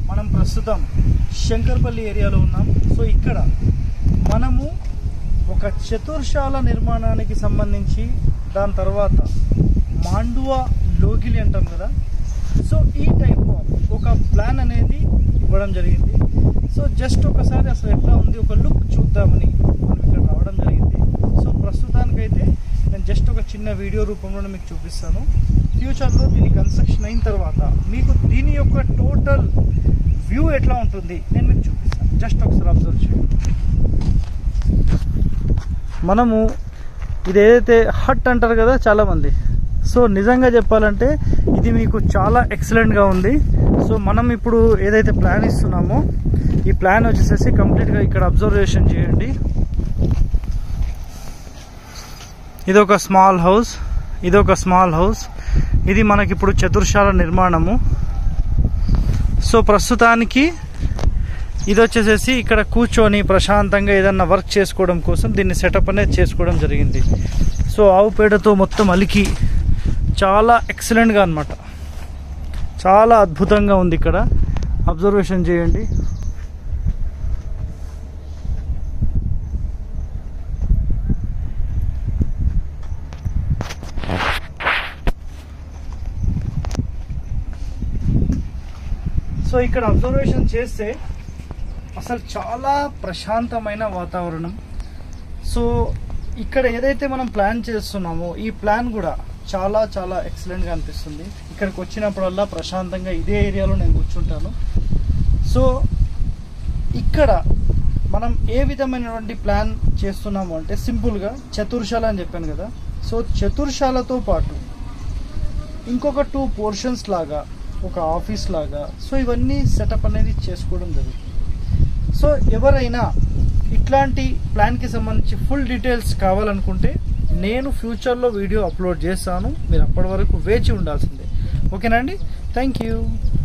మనం ప్రస్తుతం శంకర్పల్లి ఏరియాలో ఉన్నాం సో ఇక్కడ మనము ఒక చతుర్శాల నిర్మాణానికి సంబంధించి దాని తర్వాత మాండువా లోగిలి అంటాం కదా సో ఈ టైప్ ఆఫ్ ఒక ప్లాన్ అనేది ఇవ్వడం జరిగింది సో జస్ట్ ఒకసారి అసలు ఎట్లా ఉంది ఒక లుక్ చూద్దామని మనం ఇక్కడ రావడం జరిగింది సో ప్రస్తుతానికైతే నేను జస్ట్ ఒక చిన్న వీడియో రూపంలో మీకు చూపిస్తాను ఫ్యూచర్లో దీని కన్స్ట్రక్షన్ అయిన తర్వాత మీకు దీని యొక్క టోటల్ వ్యూ ఎట్లా ఉంటుంది నేను మీకు చూపిస్తాను జస్ట్ ఒకసారి అబ్జర్వ్ చేయండి మనము ఇది ఏదైతే హట్ అంటారు కదా చాలామంది సో నిజంగా చెప్పాలంటే ఇది మీకు చాలా ఎక్సలెంట్గా ఉంది సో మనం ఇప్పుడు ఏదైతే ప్లాన్ ఇస్తున్నామో ఈ ప్లాన్ వచ్చేసేసి కంప్లీట్గా ఇక్కడ అబ్జర్వేషన్ చేయండి ఇది ఒక స్మాల్ హౌస్ ఇది ఒక స్మాల్ హౌస్ ఇది మనకి ఇప్పుడు చతుర్శాల నిర్మాణము సో ప్రస్తుతానికి ఇది వచ్చేసేసి ఇక్కడ కూర్చొని ప్రశాంతంగా ఏదన్నా వర్క్ చేసుకోవడం కోసం దీన్ని సెటప్ అనేది చేసుకోవడం జరిగింది సో ఆవు పేడతో మొత్తం అలికి చాలా ఎక్సలెంట్గా అనమాట చాలా అద్భుతంగా ఉంది ఇక్కడ అబ్జర్వేషన్ చేయండి సో ఇక్కడ అబ్జర్వేషన్ చేస్తే అసలు చాలా ప్రశాంతమైన వాతావరణం సో ఇక్కడ ఏదైతే మనం ప్లాన్ చేస్తున్నామో ఈ ప్లాన్ కూడా చాలా చాలా ఎక్సలెంట్గా అనిపిస్తుంది ఇక్కడికి వచ్చినప్పుడల్లా ప్రశాంతంగా ఇదే ఏరియాలో నేను కూర్చుంటాను సో ఇక్కడ మనం ఏ విధమైనటువంటి ప్లాన్ చేస్తున్నాము అంటే సింపుల్గా చతుర్శాల అని చెప్పాను కదా సో చతుర్శాలతో పాటు ఇంకొక టూ పోర్షన్స్ లాగా ఒక ఆఫీస్ లాగా సో ఇవన్నీ సెటప్ అనేది చేసుకోవడం జరుగుతుంది సో ఎవరైనా ఇట్లాంటి ప్లాన్కి సంబంధించి ఫుల్ డీటెయిల్స్ కావాలనుకుంటే నేను ఫ్యూచర్లో వీడియో అప్లోడ్ చేస్తాను మీరు అప్పటి వరకు వేచి ఉండాల్సిందే ఓకేనా అండి థ్యాంక్ యూ